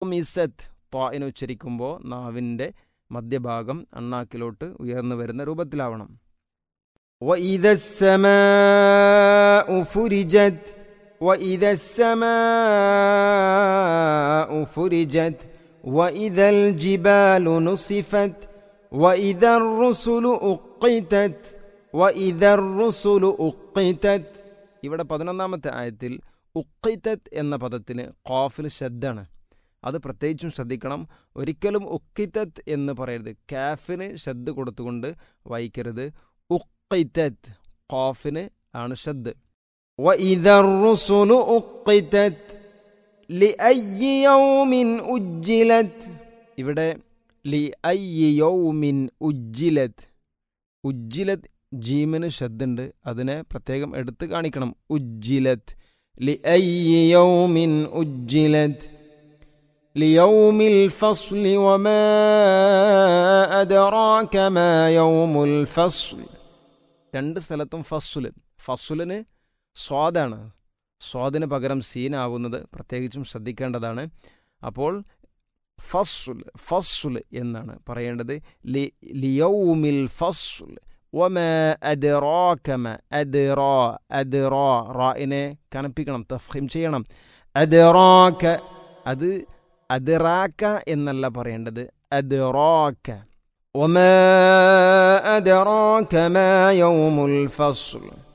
ഉഖ്മിസത്ത് ത്വായിന് ഉച്ചരിക്കുമ്പോൾ നാവിൻ്റെ മധ്യഭാഗം അണ്ണാക്കിലോട്ട് ഉയർന്നു വരുന്ന രൂപത്തിലാവണം وإذا السماء فرجت وإذا السماء فرجت وإذا الجبال نصفت وإذا الرسل أقتت وإذا الرسل أقتت ഇവിടെ പതിനൊന്നാമത്തെ ആയത്തിൽ ഉക്കിത്തത്ത് എന്ന പദത്തിന് ഖാഫിൽ ശബ്ദാണ് അത് പ്രത്യേകിച്ചും ശ്രദ്ധിക്കണം ഒരിക്കലും ഉക്കിത്തത്ത് എന്ന് പറയരുത് കാഫിന് ശബ്ദ കൊടുത്തുകൊണ്ട് വായിക്കരുത് ഉക്കിത്തത്ത് ഖാഫിന് ആണ് ശബ്ദ് وإذا الرسل أقتت لأي يوم أجلت ഇവിടെ ലി യൗമിൻ ഉജ്ജിലത്ത് ഉജ്ജിലത്ത് ജീമിന് ശബ്ദുണ്ട് അതിനെ പ്രത്യേകം എടുത്ത് കാണിക്കണം ഉജ്ജിലത്ത് لأي يوم أجلت ليوم الفصل وما أدراك ما يوم الفصل രണ്ട് സ്ഥലത്തും ഫസുല് ഫസുലിന് സ്വാദാണ് സ്വാദിന് പകരം സീനാവുന്നത് പ്രത്യേകിച്ചും ശ്രദ്ധിക്കേണ്ടതാണ് അപ്പോൾ ഫസുൽ ഫസുൽ എന്നാണ് പറയേണ്ടത് ലി ലിയൗമിൽ ഫസുൽ ഒമ അദ്റോക്കമ അദ്റോ അദ്റോ റായിനെ കനപ്പിക്കണം തഫീം ചെയ്യണം അദ്റോക്ക അത് അദ്റാക്ക എന്നല്ല പറയേണ്ടത് അദ്റോക്ക وما أدراك ما يوم الفصل